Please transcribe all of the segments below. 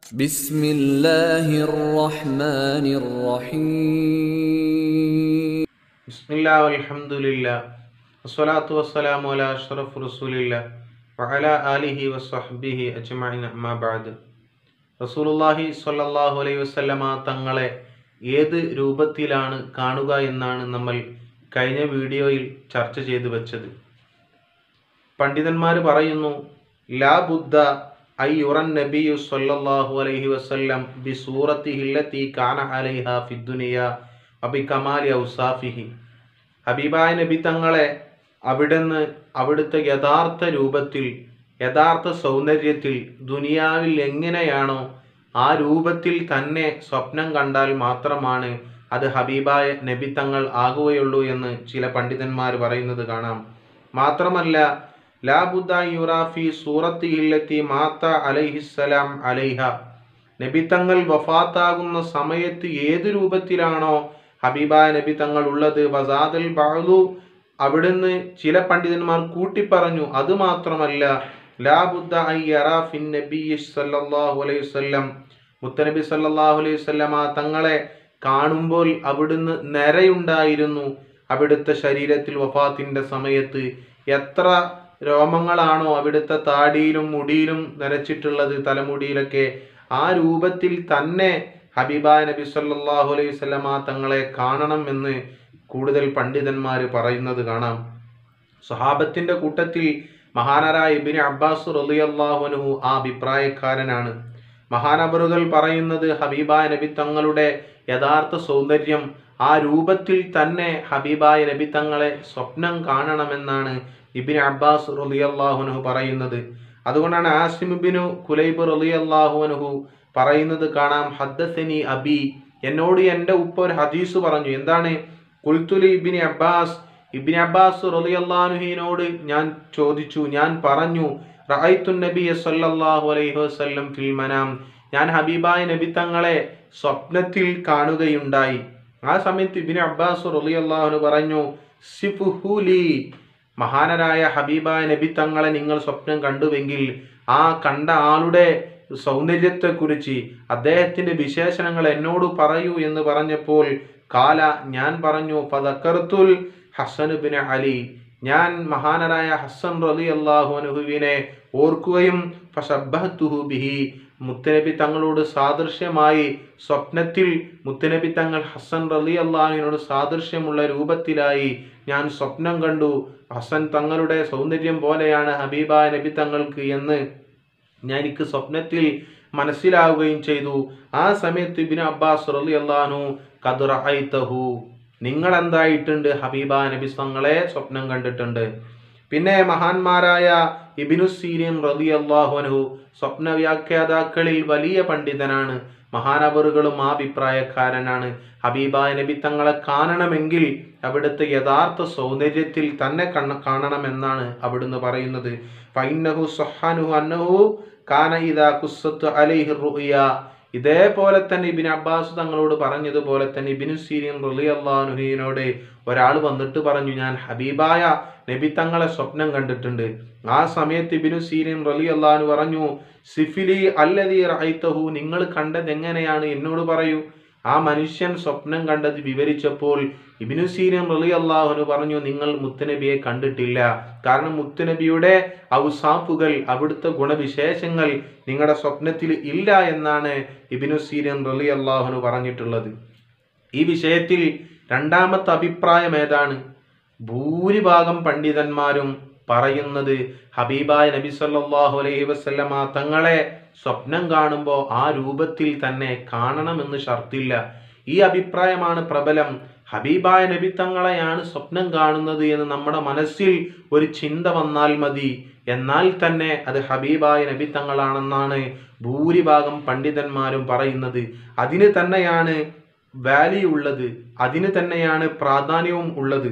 بسم الله الرحمن الرحيم ബിസ്മില്ലാ അൽഹംദുലില്ലാ വസ്സലാത്തു വസ്സലാമു അലാ അഷ്റഫ് റസൂലില്ലാ വഅല ആലിഹി വസ്വഹ്ബിഹി അജ്മഈൻ അമ്മാ ബഅദ് റസൂലുള്ളാഹി സ്വല്ലല്ലാഹു അലൈഹി വസല്ലമ തങ്ങളെ ഏത് രൂപത്തിലാണ് കാണുക എന്നാണ് നമ്മൾ കഴിഞ്ഞ വീഡിയോയിൽ ചർച്ച ചെയ്തു വെച്ചത് പണ്ഡിതന്മാർ പറയുന്നു ലാ ബുദ്ധ ഐ യുറൻ നബിയു സല്ലല്ലാഹു അലൈഹി വസല്ലം ബി സൂറത്തി ഹില്ലത്തി കാന അലൈഹ ഫിദ്ദുനിയ അബി കമാലി ഔസാഫിഹി ഹബീബായ നബി തങ്ങളെ അവിടുന്ന് അവിടുത്തെ യഥാർത്ഥ രൂപത്തിൽ യഥാർത്ഥ സൗന്ദര്യത്തിൽ ദുനിയാവിൽ എങ്ങനെയാണോ ആ രൂപത്തിൽ തന്നെ സ്വപ്നം കണ്ടാൽ മാത്രമാണ് അത് ഹബീബായ നബി തങ്ങൾ ആകുകയുള്ളൂ എന്ന് ചില പണ്ഡിതന്മാർ പറയുന്നത് കാണാം മാത്രമല്ല ലാ ബുദ്ധ യുറാഫി സൂറത്തി ഇല്ലത്തി മാത്ത അലൈഹിസ്സലാം അലൈഹ നബി തങ്ങൾ വഫാത്താകുന്ന സമയത്ത് ഏത് രൂപത്തിലാണോ ഹബീബായ നബി തങ്ങൾ ഉള്ളത് വസാദൽ ബഅദു അവിടുന്ന് ചില പണ്ഡിതന്മാർ കൂട്ടിപ്പറഞ്ഞു അത് മാത്രമല്ല ലാ ബുദ്ധ ഐ യറാ ഫിൻ നബി സല്ലല്ലാഹു അലൈഹി വസല്ലം മുത്തനബി സല്ലല്ലാഹു അലൈഹി വസല്ലമ തങ്ങളെ കാണുമ്പോൾ അവിടുന്ന് നിരയുണ്ടായിരുന്നു അവിടുത്തെ ശരീരത്തിൽ വഫാത്തിന്റെ സമയത്ത് എത്ര രോമങ്ങളാണോ അവിടുത്തെ താടിയിലും മുടിയിലും നരച്ചിട്ടുള്ളത് തലമുടിയിലൊക്കെ ആ രൂപത്തിൽ തന്നെ ഹബീബായ നബി സല്ലല്ലാഹു അലൈഹി വസല്ലമ തങ്ങളെ കാണണം എന്ന് കൂടുതൽ പണ്ഡിതന്മാർ പറയുന്നത് കാണാം സ്വഹാബത്തിന്റെ കൂട്ടത്തിൽ മഹാനരായ ഇബിന് അബ്ബാസ് റളിയല്ലാഹു അൻഹു ആ അഭിപ്രായക്കാരനാണ് മഹാനബറുകൾ പറയുന്നത് ഹബീബായ നബി തങ്ങളുടെ യഥാർത്ഥ സൗന്ദര്യം ആ രൂപത്തിൽ തന്നെ ഹബീബായ നബി തങ്ങളെ സ്വപ്നം കാണണമെന്നാണ് ഇബിൻ അബ്ബാസ് റളിയല്ലാഹു അൻഹു പറയുന്നത് അതുകൊണ്ടാണ് ആസിമുബിനു കുലൈബ് റളിയല്ലാഹു അൻഹു പറയുന്നത് കാണാം ഹദ്ദസനി അബി എന്നോട് എൻ്റെ ഉപ്പ ഒരു ഹദീസ് പറഞ്ഞു എന്താണ് കുൽത്തുലി ഇബിന് അബ്ബാസ് ഇബിൻ അബ്ബാസ് റളിയല്ലാഹുവിനോട് ഞാൻ ചോദിച്ചു ഞാൻ പറഞ്ഞു റഅയ്തു നബിയ സല്ലല്ലാഹു അലൈഹി വസല്ലം ഫിൽ മനാം ഞാൻ ഹബീബായ നബി തങ്ങളെ സ്വപ്നത്തിൽ കാണുകയുണ്ടായി ആ സമയത്ത് ഇബിൻ അബ്ബാസ് റളിയല്ലാഹു പറഞ്ഞു സിഫുഹുലി മഹാനരായ ഹബീബായ നബി തങ്ങളെ നിങ്ങൾ സ്വപ്നം കണ്ടുവെങ്കിൽ ആ കണ്ട ആളുടെ സൗന്ദര്യത്തെക്കുറിച്ച് അദ്ദേഹത്തിന്റെ വിശേഷണങ്ങൾ എന്നോട് പറയൂ എന്ന് പറഞ്ഞപ്പോൾ കാല ഞാൻ പറഞ്ഞു ഫതക്കർത്തുൽ ഹസൻ ബിൻ അലി ഞാൻ മഹാനരായ ഹസൻ റലി അള്ളാഹു അനുഹുവിനെ ഓർക്കുകയും ഫഷബ്ബഹത്തുഹു ബിഹി മുത്തനബി തങ്ങളോട് സാദൃശ്യമായി സ്വപ്നത്തിൽ മുത്തനബി തങ്ങൾ ഹസൻ റലി അള്ളാഹുവിനോട് സാദൃശ്യമുള്ള രൂപത്തിലായി ഞാൻ സ്വപ്നം കണ്ടു ഹസൻ തങ്ങളുടെ സൗന്ദര്യം പോലെയാണ് ഹബീബായ നബി തങ്ങൾക്ക് എന്ന് ഞാൻ എനിക്ക് സ്വപ്നത്തിൽ മനസ്സിലാവുകയും ചെയ്തു ആ സമയത്ത് ഇബിൻ അബ്ബാസ് റലി അള്ളഹാനു കതുറഹു നിങ്ങൾ എന്തായിട്ടുണ്ട് ഹബീബ നബി തങ്ങളെ സ്വപ്നം കണ്ടിട്ടുണ്ട് പിന്നെ മഹാന്മാരായ ഇബിനു സീരിയൻ റലി അള്ളാഹുനഹു സ്വപ്ന വ്യാഖ്യാതാക്കളിൽ വലിയ പണ്ഡിതനാണ് മഹാനവറുകളും ആ അഭിപ്രായക്കാരനാണ് ഹബീബായ നബി തങ്ങളെ കാണണമെങ്കിൽ അവിടുത്തെ യഥാർത്ഥ സൗന്ദര്യത്തിൽ തന്നെ കണ്ണ കാണണമെന്നാണ് അവിടുന്ന് പറയുന്നത് ഫൈനഹു സഹാനുഹു അന്നഹു കാന ഇദാ കുസ്സത്ത് അലൈഹി റുയ ഇതേപോലെ തന്നെ ഇബിൻ അബ്ബാസ് തങ്ങളോട് പറഞ്ഞതുപോലെ തന്നെ ഇബിനു സീരിയൻ റലി അള്ളാഹുഹിനോട് ഒരാൾ വന്നിട്ട് പറഞ്ഞു ഞാൻ ഹബീബായ നബി തങ്ങളെ സ്വപ്നം കണ്ടിട്ടുണ്ട് ആ സമയത്ത് ഇബിനു സീരിയൻ റലി അള്ളഹാനു പറഞ്ഞു സിഫിലി അല്ലതീ റൈത്തഹു നിങ്ങൾ കണ്ടത് എങ്ങനെയാണ് എന്നോട് പറയൂ ആ മനുഷ്യൻ സ്വപ്നം കണ്ടത് വിവരിച്ചപ്പോൾ ഇബിനു സീരിയൻ റലി അള്ളാഹുനു പറഞ്ഞു നിങ്ങൾ മുത്തുനബിയെ കണ്ടിട്ടില്ല കാരണം മുത്തുനബിയുടെ ഔസാഫുകൾ അവിടുത്തെ ഗുണവിശേഷങ്ങൾ നിങ്ങളുടെ സ്വപ്നത്തിൽ ഇല്ല എന്നാണ് ഇബിനു സീരിയൻ റലി അള്ളാഹുനു പറഞ്ഞിട്ടുള്ളത് ഈ വിഷയത്തിൽ രണ്ടാമത്തെ അഭിപ്രായം ഏതാണ് ഭൂരിഭാഗം പണ്ഡിതന്മാരും പറയുന്നത് ഹബീബായ നബി സല്ലല്ലാഹു അലൈഹി വസല്ലമ തങ്ങളെ സ്വപ്നം കാണുമ്പോൾ ആ രൂപത്തിൽ തന്നെ കാണണമെന്ന് ഷർത്തില്ല ഈ അഭിപ്രായമാണ് പ്രബലം ഹബീബായ നബി തങ്ങളെയാണ് സ്വപ്നം കാണുന്നത് എന്ന് നമ്മുടെ മനസ്സിൽ ഒരു ചിന്ത വന്നാൽ മതി എന്നാൽ തന്നെ അത് ഹബീബായ നബി തങ്ങളാണെന്നാണ് ഭൂരിഭാഗം പണ്ഡിതന്മാരും പറയുന്നത് അതിന് തന്നെയാണ് വാല്യൂ ഉള്ളത് അതിന് തന്നെയാണ് പ്രാധാന്യവും ഉള്ളത്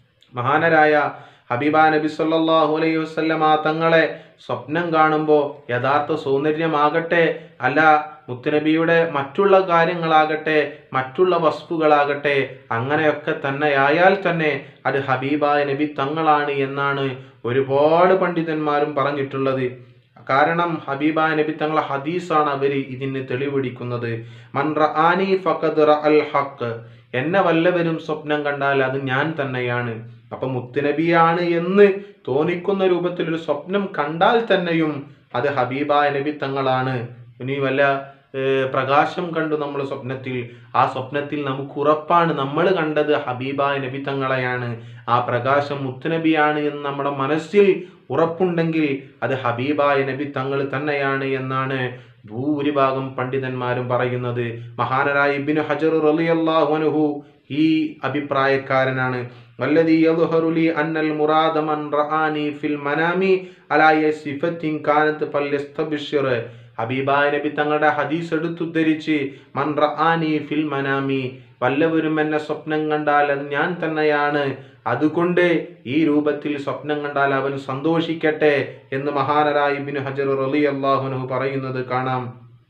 മഹാനരായ ഹബീബ നബി സല്ലല്ലാഹു അലൈഹി വസല്ലമ തങ്ങളെ സ്വപ്നം കാണുമ്പോൾ യഥാർത്ഥ സൗന്ദര്യമാകട്ടെ അല്ല മുത്തുനബിയുടെ മറ്റുള്ള കാര്യങ്ങളാകട്ടെ മറ്റുള്ള വസ്തുക്കളാകട്ടെ അങ്ങനെയൊക്കെ തന്നെയായാൽ തന്നെ അത് ഹബീബായ നബി തങ്ങളാണ് എന്നാണ് ഒരുപാട് പണ്ഡിതന്മാരും പറഞ്ഞിട്ടുള്ളത് കാരണം ഹബീബായ നബി തങ്ങളെ ഹദീസാണ് അവർ ഇതിന് തെളിവെടിക്കുന്നത് മൻ റആനി ഫഖദ് റഅൽ ഹഖ് എന്നെ വല്ലവരും സ്വപ്നം കണ്ടാൽ അത് ഞാൻ തന്നെയാണ് അപ്പൊ മുത്തുനബിയാണ് എന്ന് തോന്നിക്കുന്ന രൂപത്തിൽ ഒരു സ്വപ്നം കണ്ടാൽ തന്നെയും അത് ഹബീബായ നബി തങ്ങളാണ് ഇനി വല്ല ഏഹ്, പ്രകാശം കണ്ടു നമ്മൾ സ്വപ്നത്തിൽ ആ സ്വപ്നത്തിൽ നമുക്ക് ഉറപ്പാണ് നമ്മൾ കണ്ടത് ഹബീബായ നബി തങ്ങളെയാണ് ആ പ്രകാശം മുത്തുനബിയാണ് എന്ന് നമ്മുടെ മനസ്സിൽ ഉറപ്പുണ്ടെങ്കിൽ അത് ഹബീബായ നബി തങ്ങൾ തന്നെയാണ് എന്നാണ് ഭൂരിഭാഗം പണ്ഡിതന്മാരും പറയുന്നത് മഹാനരായ ഇബ്നു ഹജർ റളിയല്ലാഹു അൻഹു ഈ അഭിപ്രായക്കാരനാണ് വല്ലദീ യദ്ഹറു ലി അന്നൽ മുറാദ മൻ റആനി ഫിൽ മനാമി അലാ യസിഫത്തിൻ കാനത്ത് ഫല്യസ്തബ്ശിർ ഹബീബായ നബി തങ്ങളുടെ ഹദീസ് എടുത്തുദ്ധരിച്ച് മൻ റആനി ഫിൽ മനാമി വല്ലവരും എന്നെ സ്വപ്നം കണ്ടാൽ അത് ഞാൻ തന്നെയാണ് അതുകൊണ്ട് ഈ രൂപത്തിൽ സ്വപ്നം കണ്ടാൽ അവൻ സന്തോഷിക്കട്ടെ എന്ന് മഹാനരായ ഇബ്നു ഹജർ റളിയല്ലാഹു അൻഹു പറയുന്നത് കാണാം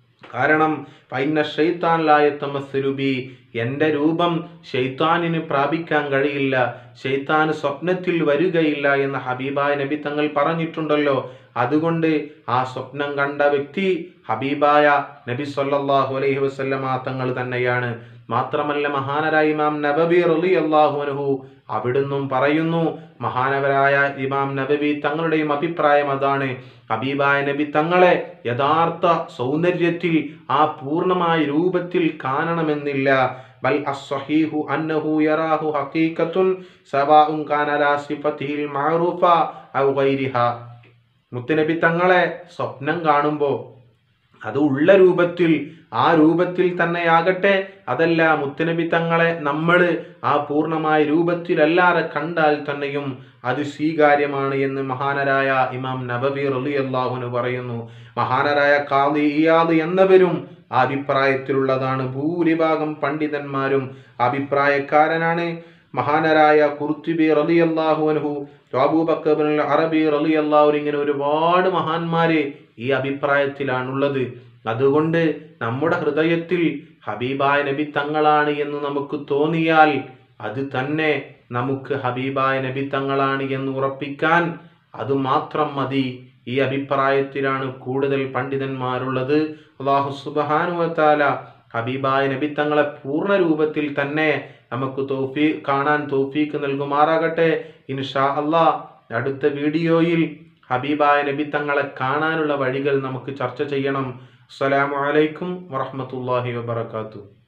കാരണം പൈന ഷെയ്ത്താൻ ലായത്തമസ്ലുബി എൻ്റെ രൂപം ഷെയ്ത്താനിന് പ്രാപിക്കാൻ കഴിയില്ല ഷെയ്ത്താന് സ്വപ്നത്തിൽ വരികയില്ല എന്ന് ഹബീബായ നബി തങ്ങൾ പറഞ്ഞിട്ടുണ്ടല്ലോ അതുകൊണ്ട് ആ സ്വപ്നം കണ്ട വ്യക്തി ഹബീബായ നബി സല്ലല്ലാഹു അലൈഹി വസല്ലമ തങ്ങൾ തന്നെയാണ് മാത്രമല്ല മഹാനരായ ഇമാം നബബി റളിയല്ലാഹു അൻഹു അവിടുന്നും പറയുന്നു മഹാനവരായ ഇമാം നബബി തങ്ങളുടെയും അഭിപ്രായം അതാണ് ഹബീബായ നബി തങ്ങളെ യഥാർത്ഥ സൗന്ദര്യത്തിൽ ആ പൂർണ്ണമായ രൂപത്തിൽ കാണണമെന്നില്ല ബൽ അസ്സഹീഹു അന്നഹു യറാഹു ഹഖീഖത്തുൻ സവാഉൻ കാന ലാ സിഫതിഹിൽ മഅറൂഫ ഔ ഗൈരിഹ മുത്തുനബി തങ്ങളെ സ്വപ്നം കാണുമ്പോൾ അത് ഉള്ള രൂപത്തിൽ ആ രൂപത്തിൽ തന്നെയാകട്ടെ അതല്ല മുത്തുനബി തങ്ങളെ നമ്മൾ ആ പൂർണ്ണമായ രൂപത്തിലല്ലാതെ കണ്ടാൽ തന്നെയും അത് സ്വീകാര്യമാണ് എന്ന് മഹാനരായ ഇമാം നബബി റളിയല്ലാഹുവിന് പറയുന്നു മഹാനരായ കാദി ഇയാദ് എന്നവരും ആ അഭിപ്രായത്തിലുള്ളതാണ് ഭൂരിഭാഗം പണ്ഡിതന്മാരും അഭിപ്രായക്കാരനാണ് മഹാനരായ കുർത്തുബി റളിയല്ലാഹു അൻഹു അബൂബക്കർ അറബി റളിയല്ലാഹു ഇങ്ങനെ ഒരുപാട് മഹാന്മാര് ഈ അഭിപ്രായത്തിലാണുള്ളത് അതുകൊണ്ട് നമ്മുടെ ഹൃദയത്തിൽ ഹബീബായ നബി തങ്ങളാണ് എന്ന് നമുക്ക് തോന്നിയാൽ അത് തന്നെ നമുക്ക് ഹബീബായ നബി തങ്ങളാണ് എന്ന് ഉറപ്പിക്കാൻ അത് മാത്രം മതി ഈ അഭിപ്രായത്തിലാണ് കൂടുതൽ പണ്ഡിതന്മാരുള്ളത് അള്ളാഹു സുബാനുവത്താല ഹബീബായ നബി തങ്ങളെ പൂർണ്ണ രൂപത്തിൽ തന്നെ നമുക്ക് തോഫീ കാണാൻ തോഫീക്ക് നൽകുമാറാകട്ടെ ഇൻഷാ അള്ളാ അടുത്ത വീഡിയോയിൽ ഹബീബായ നബി തങ്ങളെ കാണാനുള്ള വഴികൾ നമുക്ക് ചർച്ച ചെയ്യണം അസ്സലാമു അലൈക്കും വറഹ്മത്തുള്ളാഹി വബറകാതുഹു